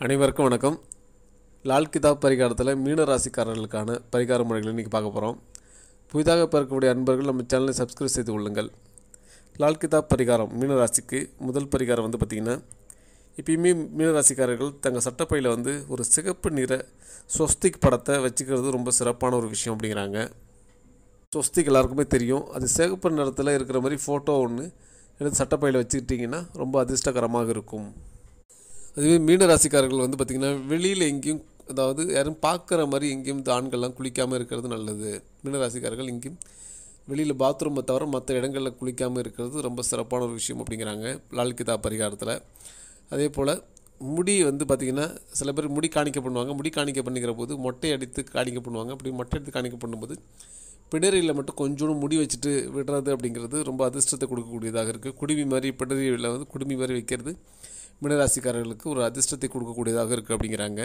அனைவருக்கும் வணக்கம் லால் கிதாப் பரிகாரத்தில் மீன ராசிக்காரர்களுக்கான பரிகார முறைகளை இன்றைக்கி பார்க்க போகிறோம் புதிதாக பிறக்கக்கூடிய அன்பர்கள் நம்ம சேனலை சப்ஸ்கிரைப் செய்து கொள்ளுங்கள் லால் கிதாப் பரிகாரம் மீன ராசிக்கு முதல் பரிகாரம் வந்து பார்த்திங்கன்னா எப்பயுமே மீன ராசிக்காரர்கள் தங்கள் சட்டப்பையில் வந்து ஒரு சிகப்பு நிற ஸ்வஸ்திக் படத்தை வச்சுக்கிறது ரொம்ப சிறப்பான ஒரு விஷயம் அப்படிங்கிறாங்க ஸ்வஸ்திக் எல்லாருக்குமே தெரியும் அது சிகப்பு நிறத்தில் இருக்கிற மாதிரி ஃபோட்டோ ஒன்று எடுத்து சட்டப்பையில் வச்சுக்கிட்டிங்கன்னா ரொம்ப அதிர்ஷ்டகரமாக இருக்கும் அதுவே மீன ராசிக்காரர்கள் வந்து பார்த்திங்கன்னா வெளியில் எங்கேயும் அதாவது யாரும் பார்க்குற மாதிரி எங்கேயும் இந்த ஆண்கள்லாம் குளிக்காமல் இருக்கிறது நல்லது மீன ராசிக்காரர்கள் எங்கேயும் வெளியில் பாத்ரூமை தவிர மற்ற இடங்களில் குளிக்காமல் இருக்கிறது ரொம்ப சிறப்பான ஒரு விஷயம் அப்படிங்கிறாங்க லால் கிதாப் பரிகாரத்தில் அதே போல் முடி வந்து பார்த்திங்கன்னா சில பேர் முடி காணிக்க பண்ணுவாங்க முடி காணிக்க பண்ணிக்கிற போது மொட்டை அடித்து காணிக்க பண்ணுவாங்க அப்படி மொட்டை எடுத்து காணிக்க பண்ணும்போது பிடரியில் மட்டும் கொஞ்சோண்டு முடி வச்சுட்டு விடுறது அப்படிங்கிறது ரொம்ப அதிர்ஷ்டத்தை கொடுக்கக்கூடியதாக இருக்குது குடுமி மாதிரி பிடரியில் வந்து குடுமி மாதிரி வைக்கிறது மீனராசிக்காரர்களுக்கு ஒரு அதிர்ஷ்டத்தை கொடுக்கக்கூடியதாக இருக்குது அப்படிங்கிறாங்க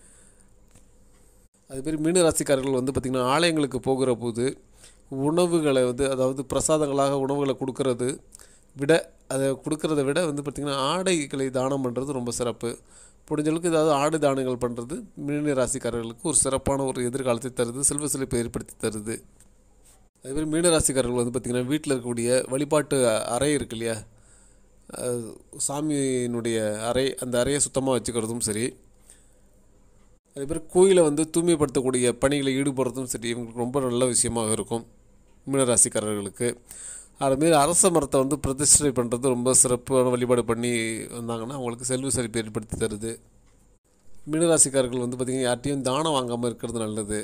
அதுமாரி மீனராசிக்காரர்கள் வந்து பார்த்திங்கன்னா ஆலயங்களுக்கு போகிற போது உணவுகளை வந்து அதாவது பிரசாதங்களாக உணவுகளை கொடுக்கறது விட அதை கொடுக்கறத விட வந்து பார்த்திங்கன்னா ஆடைகளை தானம் பண்ணுறது ரொம்ப சிறப்பு முடிஞ்ச அளவுக்கு ஏதாவது ஆடை தானங்கள் பண்ணுறது மீன ராசிக்காரர்களுக்கு ஒரு சிறப்பான ஒரு எதிர்காலத்தை தருது செல்வ செழிப்பை ஏற்படுத்தி தருது அதேமாதிரி மீன ராசிக்காரர்கள் வந்து பார்த்திங்கன்னா வீட்டில் இருக்கக்கூடிய வழிபாட்டு அறை இருக்கு இல்லையா அஹ் சாமியினுடைய அறை அந்த அறையை சுத்தமாக வச்சுக்கிறதும் சரி அதே மாதிரி கோயிலை வந்து தூய்மைப்படுத்தக்கூடிய பணிகளை ஈடுபடுறதும் சரி இவங்களுக்கு ரொம்ப நல்ல விஷயமாக இருக்கும் மீனராசிக்காரர்களுக்கு அதுமாரி அரச மரத்தை வந்து பிரதிஷ்டை பண்ணுறது ரொம்ப சிறப்பான வழிபாடு பண்ணி வந்தாங்கன்னா அவங்களுக்கு செல்வ செழிப்பு ஏற்படுத்தி தருது மீனராசிக்காரர்கள் வந்து பார்த்திங்கன்னா யார்ட்டையும் தானம் வாங்காமல் இருக்கிறது நல்லது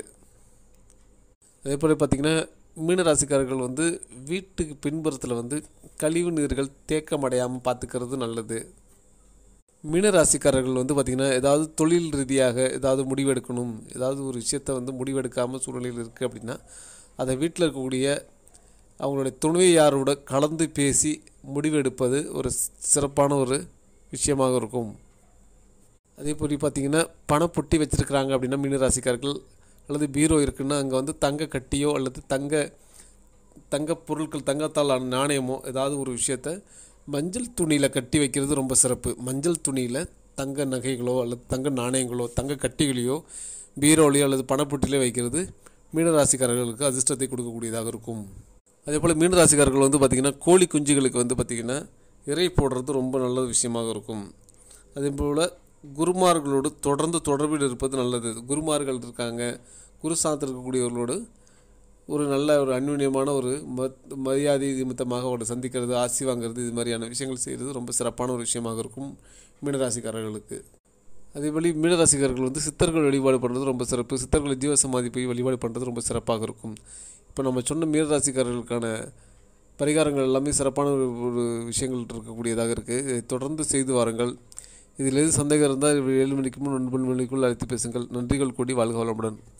அதே போல் பார்த்திங்கன்னா மீனராசிக்காரர்கள் வந்து வீட்டுக்கு பின்புறத்தில் வந்து கழிவு நீர்கள் தேக்கமடையாமல் பார்த்துக்கிறது நல்லது மீனராசிக்காரர்கள் வந்து பார்த்திங்கன்னா ஏதாவது தொழில் ரீதியாக ஏதாவது முடிவெடுக்கணும் ஏதாவது ஒரு விஷயத்தை வந்து முடிவெடுக்காமல் சூழ்நிலையில் இருக்குது அப்படின்னா அதை வீட்டில் இருக்கக்கூடிய அவங்களுடைய துணையாரோட கலந்து பேசி முடிவெடுப்பது ஒரு சிறப்பான ஒரு விஷயமாக இருக்கும் அதே போல் பார்த்திங்கன்னா பணப்பொட்டி வச்சுருக்கிறாங்க அப்படின்னா மீனராசிக்காரர்கள் அல்லது பீரோ இருக்குன்னா அங்கே வந்து தங்க கட்டியோ அல்லது தங்க தங்க பொருட்கள் தங்கத்தால் ஆன நாணயமோ ஏதாவது ஒரு விஷயத்த மஞ்சள் துணியில் கட்டி வைக்கிறது ரொம்ப சிறப்பு மஞ்சள் துணியில் தங்க நகைகளோ அல்லது தங்க நாணயங்களோ தங்க கட்டிகளையோ பீரோலையோ அல்லது பணப்பொட்டிலையோ வைக்கிறது மீனராசிக்காரர்களுக்கு அதிர்ஷ்டத்தை கொடுக்கக்கூடியதாக இருக்கும் அதே போல் மீனராசிக்காரர்கள் வந்து பார்த்திங்கன்னா கோழி குஞ்சுகளுக்கு வந்து பார்த்திங்கன்னா இறை போடுறது ரொம்ப நல்ல விஷயமாக இருக்கும் அதே போல் குருமார்களோடு தொடர்ந்து தொடர்பில் இருப்பது நல்லது குருமார்கள் இருக்காங்க குரு சாந்தத்தில் இருக்கக்கூடியவர்களோடு ஒரு நல்ல ஒரு அந்யுன்யமான ஒரு மத் மரியாதை நிமித்தமாக அவரை சந்திக்கிறது ஆசி வாங்குறது இது மாதிரியான விஷயங்கள் செய்கிறது ரொம்ப சிறப்பான ஒரு விஷயமாக இருக்கும் மீனராசிக்காரர்களுக்கு அதேபோல் மீனராசிக்காரர்கள் வந்து சித்தர்கள் வழிபாடு பண்ணுறது ரொம்ப சிறப்பு சித்தர்கள் ஜீவசமாதி போய் வழிபாடு பண்ணுறது ரொம்ப சிறப்பாக இருக்கும் இப்போ நம்ம சொன்ன மீனராசிக்காரர்களுக்கான பரிகாரங்கள் எல்லாமே சிறப்பான ஒரு ஒரு விஷயங்கள் இருக்கக்கூடியதாக இருக்குது இதை தொடர்ந்து செய்து வாருங்கள் இதில் எது சந்தேகம் இருந்தால் ஏழு மணிக்கு முன் ஒன்பது மணிக்குள் அழைத்து பேசுங்கள் நன்றிகள் கூடி வாழ்க வளமுடன்